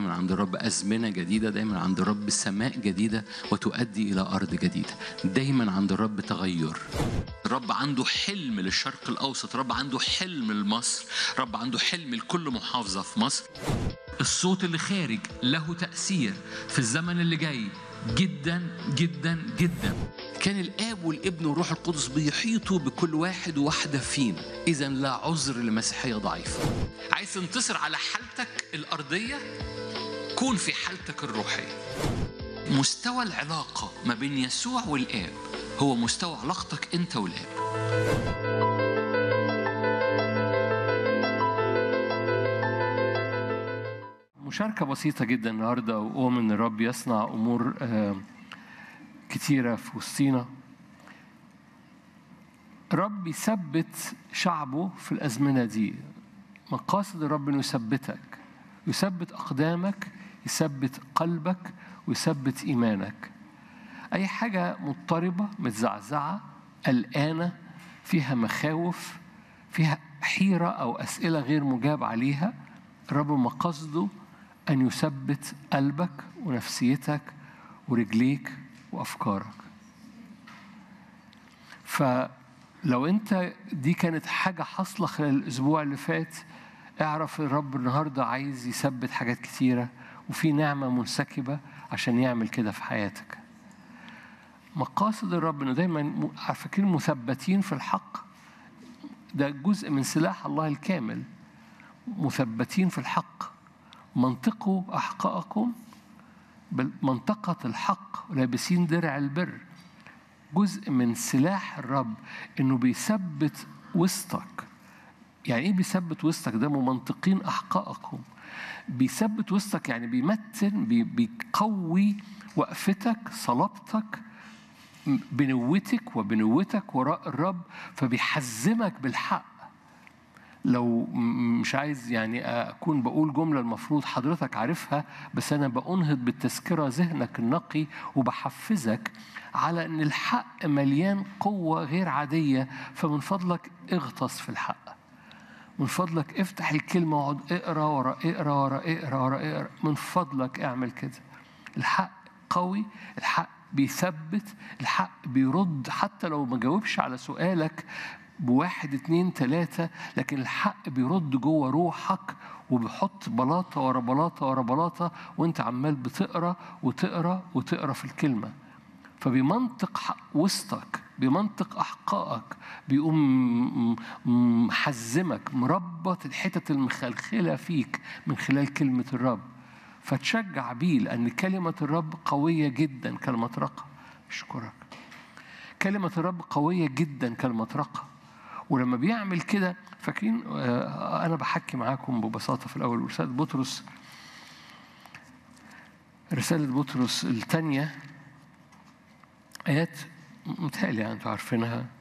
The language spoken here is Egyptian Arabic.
دايما عند الرب أزمنة جديدة دايما عند الرب سماء جديدة وتؤدي إلى أرض جديدة دايما عند الرب تغير الرب عنده حلم للشرق الأوسط الرب عنده حلم لمصر الرب عنده حلم لكل محافظة في مصر الصوت اللي خارج له تأثير في الزمن اللي جاي جدا جدا جدا كان الاب والابن والروح القدس بيحيطوا بكل واحد وواحده فينا اذا لا عذر لمسيحيه ضعيفه عايز تنتصر على حالتك الارضيه كون في حالتك الروحيه مستوى العلاقه ما بين يسوع والاب هو مستوى علاقتك انت والاب مشاركة بسيطة جدا النهاردة وأؤمن إن الرب يصنع أمور آه، كتيرة في وسطينا رب يثبت شعبه في الأزمنة دي مقاصد الرب إنه يثبتك يثبت أقدامك يثبت قلبك ويثبت إيمانك أي حاجة مضطربة متزعزعة قلقانة فيها مخاوف فيها حيرة أو أسئلة غير مجاب عليها الرب مقصده أن يثبت قلبك ونفسيتك ورجليك وأفكارك فلو أنت دي كانت حاجة حاصلة خلال الأسبوع اللي فات اعرف الرب النهاردة عايز يثبت حاجات كتيرة وفي نعمة منسكبة عشان يعمل كده في حياتك مقاصد الرب انه دايما م- فاكرين مثبتين في الحق ده جزء من سلاح الله الكامل مثبتين في الحق منطقوا أحقاءكم بمنطقة الحق لابسين درع البر جزء من سلاح الرب إنه بيثبت وسطك يعني إيه بيثبت وسطك ده ممنطقين أحقاءكم بيثبت وسطك يعني بيمتن بي- بيقوي وقفتك صلابتك بنوتك وبنوتك وراء الرب فبيحزمك بالحق لو م- مش عايز يعني أكون بقول جملة المفروض حضرتك عارفها بس أنا بأنهض بالتذكرة ذهنك النقي وبحفزك على أن الحق مليان قوة غير عادية فمن فضلك اغطس في الحق من فضلك افتح الكلمة واقعد اقرا ورا اقرا ورا اقرا ورا اقرا من فضلك اعمل كده الحق قوي الحق بيثبت الحق بيرد حتى لو ما جاوبش على سؤالك بواحد اتنين تلاتة لكن الحق بيرد جوه روحك وبيحط بلاطة ورا بلاطة ورا بلاطة وانت عمال بتقرا وتقرا وتقرا في الكلمة فبمنطق حق وسطك بمنطق أحقائك بيقوم م- م- محزمك مربط الحتت المخلخلة فيك من خلال كلمة الرب فتشجع بيه لأن كلمة الرب قوية جدا كالمطرقة أشكرك كلمة الرب قوية جدا كالمطرقة ولما بيعمل كده فاكرين آه، أنا بحكي معاكم ببساطة في الأول رسالة بطرس رسالة بطرس الثانية آيات متهيألي يعني أنتوا عارفينها